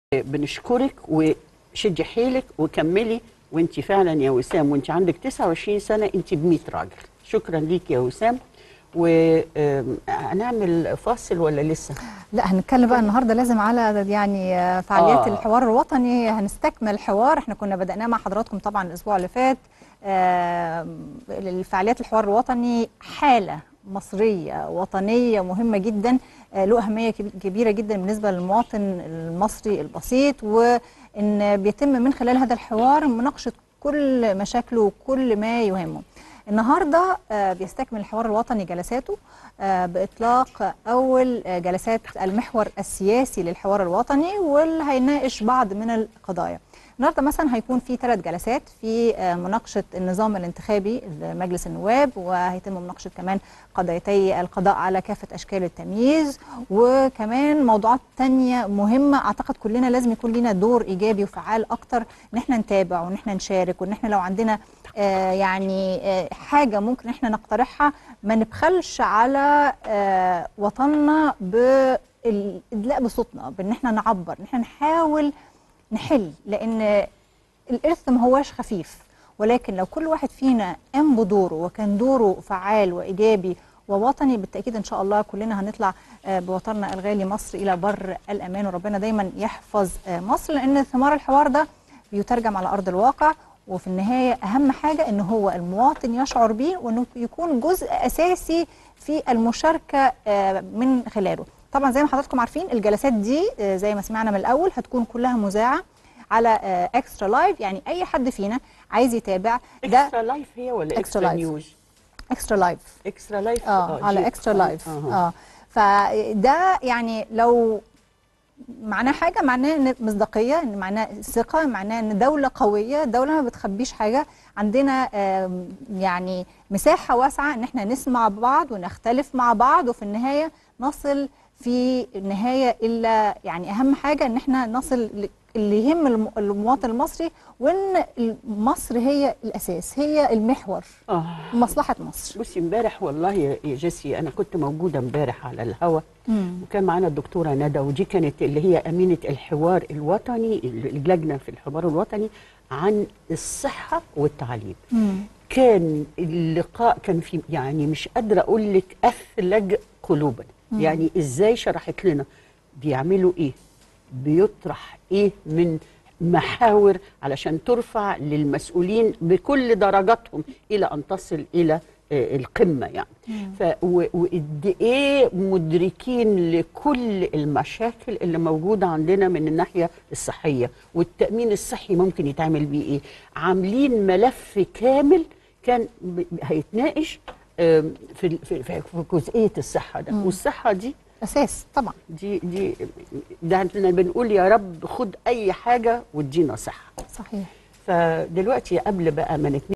بنشكرك وشدي حيلك وكملي وانت فعلا يا وسام وانت عندك 29 سنه انت ب 100 راجل شكرا ليك يا وسام وهنعمل فاصل ولا لسه؟ لا هنتكلم بقى النهارده لازم على يعني آه، فعاليات آه. آه. الحوار الوطني هنستكمل الحوار احنا كنا بدأناه مع حضراتكم طبعا الاسبوع اللي فات آه، الفعاليات الحوار الوطني حالة مصرية وطنية مهمة جدا آه، له أهمية كب- كبيرة جدا بالنسبة للمواطن المصري البسيط وإن بيتم من خلال هذا الحوار مناقشة كل مشاكله وكل ما يهمه النهارده آه، بيستكمل الحوار الوطني جلساته آه، باطلاق اول آه، جلسات المحور السياسي للحوار الوطني واللي هيناقش بعض من القضايا. النهارده مثلا هيكون في ثلاث جلسات في آه، مناقشه النظام الانتخابي لمجلس النواب وهيتم مناقشه كمان قضيتي القضاء على كافه اشكال التمييز وكمان موضوعات تانية مهمه اعتقد كلنا لازم يكون لنا دور ايجابي وفعال اكتر ان احنا نتابع وان احنا نشارك وان احنا لو عندنا آه، يعني آه، حاجه ممكن احنا نقترحها ما نبخلش على آه، وطننا بالادلاء بصوتنا بان احنا نعبر ان احنا نحاول نحل لان الارث ما هواش خفيف ولكن لو كل واحد فينا قام بدوره وكان دوره فعال وايجابي ووطني بالتاكيد ان شاء الله كلنا هنطلع آه، بوطننا الغالي مصر الى بر الامان وربنا دايما يحفظ آه، مصر لان ثمار الحوار ده بيترجم على ارض الواقع وفي النهايه اهم حاجه ان هو المواطن يشعر بيه وانه يكون جزء اساسي في المشاركه آه، من خلاله طبعا زي ما حضراتكم عارفين الجلسات دي آه، زي ما سمعنا من الاول هتكون كلها مذاعه على اكسترا لايف يعني اي حد فينا عايز يتابع ده اكسترا لايف هي ولا إكسترا اكسترا لايف. نيوز؟ اكسترا لايف اكسترا لايف اه على جي- اكسترا لايف آه. اه فده يعني لو معناه حاجه معناه ان مصداقيه ان معناه ثقه معناه ان دوله قويه دوله ما بتخبيش حاجه عندنا آم، يعني مساحه واسعه ان احنا نسمع بعض ونختلف مع بعض وفي النهايه نصل في النهايه الا يعني اهم حاجه ان احنا نصل ل- اللي يهم الم- المواطن المصري وان مصر هي الاساس هي المحور اه مصلحه مصر بصي امبارح والله يا يا جيسي انا كنت موجوده امبارح على الهوا وكان معانا الدكتوره ندى ودي كانت اللي هي امينه الحوار الوطني اللجنه في الحوار الوطني عن الصحه والتعليم مم. كان اللقاء كان في يعني مش قادره اقول لك اثلج قلوبنا يعني ازاي شرحت لنا بيعملوا ايه بيطرح ايه من محاور علشان ترفع للمسؤولين بكل درجاتهم الى ان تصل الى آه، القمه يعني ف و- وقد ايه مدركين لكل المشاكل اللي موجوده عندنا من الناحيه الصحيه والتامين الصحي ممكن يتعمل بيه ايه عاملين ملف كامل كان ب- هيتناقش آم، في ال- في في في جزئيه الصحه ده والصحه دي اساس طبعا دي دي ده احنا بنقول يا رب خد اي حاجه وادينا صحه صحيح فدلوقتي قبل بقى ما نتنقل